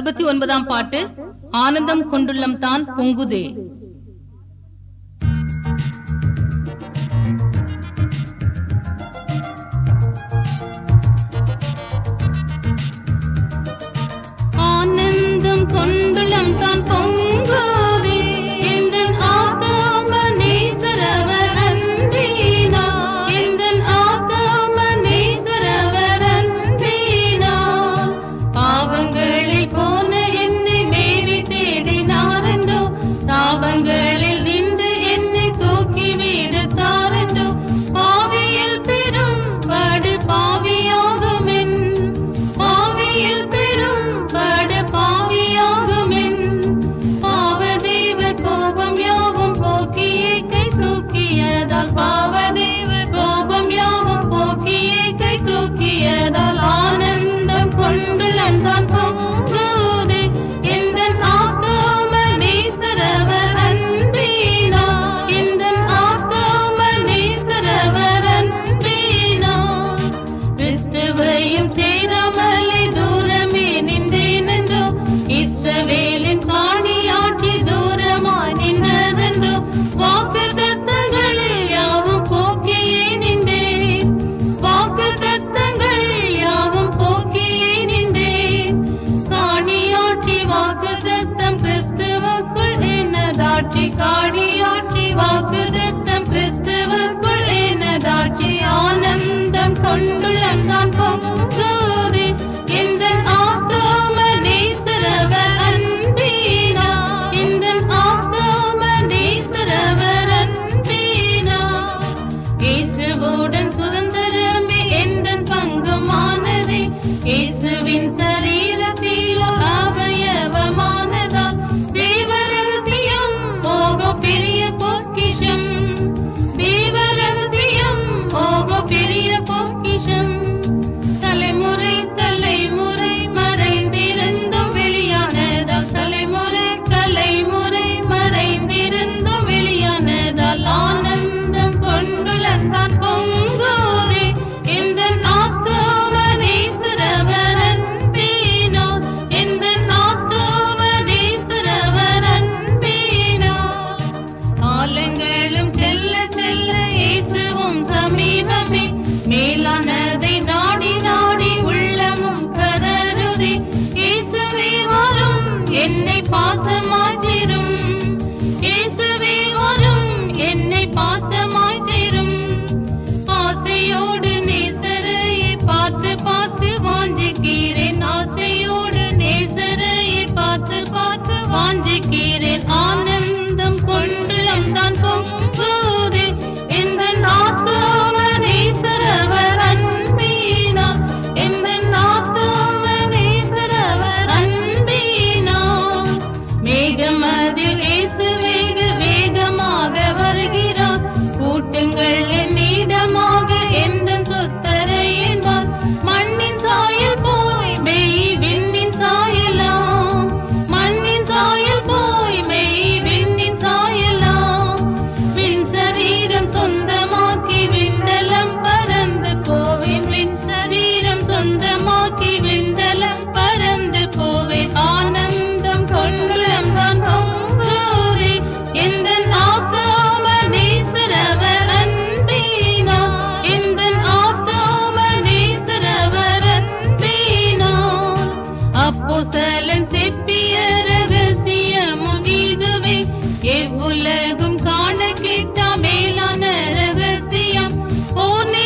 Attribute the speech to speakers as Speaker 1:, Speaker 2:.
Speaker 1: அறுபத்தி ஒன்பதாம் பாட்டு ஆனந்தம் கொண்டுள்ளம் தான் பொங்குதே ஆனந்தம் கொண்டுள்ளம் தான் பொங்குதே எந்தன் ஆத்தாம நேசரவர் அன்பினா எந்தன் ஆத்தாம நேசரவர் அன்பினா பாவங்களில் போன என்னை மேவி தேடினாரண்டோ தாபங்களில் நின்று என்னை தூக்கி விடுத்தாரண்டோ பாவியில் பெரும் படு பாவியாகுமென் பாவியில் பெரும் படு பாவியாகுமென் பாவதேவ கோபம் யாவும் போக்கியே கை தூக்கியதால் பாவதேவ கோபம் யாவும் போக்கியே கை தூக்கியதால் ஆனந்தம் கொண்டுள்ளம் தான் பொங்குதே எந்த ஆத்தோம நேசரவர் அன்பினா எந்த ஆத்தோம நேசரவர் அன்பினா கிறிஸ்துவையும் சேராமலே தூரமே நின்றேனென்றோ இஸ்ரவேலின் காணியாட்சி தூரமாய் நின்றதென்றோ வாக்கு தத்தங்கள் யாவும் போக்கியே நின்றேன் வாக்கு தத்தங்கள் யாவும் போக்கியே நின்றேன் காணியாட்சி வாக்கு தத்தம் கிறிஸ்துவுக்குள் என்னதாட்சி காணியாட்சி வாக்கு தத்தம் கிறிஸ்துவுக்குள் என்னதாட்சி ஆனந்தம் கொண்டுள்ளம் தான் பொங்குதே எந்த ஆத்தோம நேசரவர் அன்பினா இந்த ஆத்தோம நேசரவர் அன்பினா இயேசுவுடன் சுதந்திரமே எந்தன் பங்குமானதே இயேசுவின் சரீரத்திலோ அவயவமானதா தேவ ரகசியம் போகோ பெரிய பொக்கிஷம் தேவ ரகசியம் போகோ பெரிய பொக்கிஷம் தலைமுறை தலைமுறை மறைந்திருந்தும் வெளியானதால் தலைமுறை தலைமுறை மறைந்திருந்தும் வெளியானதால் ஆனந்தம் கொண்டுளந்தான் பொங்குதே எந்த ஆத்தோம நேசரவர் அன்பினோ எந்த ஆத்தோம நேசரவர் அன்பினோ காலங்களும் செல்ல செல்ல இயேசுவும் சமீபமே மேலானதை நாடி நாடி உள்ளமும் கதறுதே இயேசுவே வரும் என்னை பாசமாற்றிரும் இயேசுவே வரும் என்னை பாசமாற்றிரும் ஆசையோடு நேசரையை பார்த்து பார்த்து வாஞ்சிக்கிறேன் ஆசையோடு நேசரையை பார்த்து பார்த்து வாஞ்சிக்கிறேன் ஆனந்தம் கொண்டுளம் தான் பொங்குதே எந்த ஆத்தோம நேசரவர் அன்பினா எந்த ஆத்தோம நேசரவர் அன்பினா மேகமதில் இயேசு வேக வேகமாக வருகிறார் கூட்டுங்கள் என்னிடமாக எந்த சொத்தரை என்பார் மண்ணின் சாயல் போய் மெய் விண்ணின் சாயலாம் மண்ணின் சாயல் போய் மெய் விண்ணின் சாயலாம் விண் சரீரம் சொந்தமாக்கி விண்டலம் பறந்து போவேன் விண் சரீரம் சொந்தமாக்கி விண்டலம் பறந்து போவேன் ஆனந்தம் கொண்டுளம் தான் பொங்கூரே எந்த ஆத்தோம நேசரவர் அன்பினா எந்த ஆத்தோம நேசரவர் அன்பினா அப்போஸ்தலன் செப்பிய ரகசியமும் இதுவே எவ்வுலகும் காண கிட்டா மேலான ரகசியம் போர்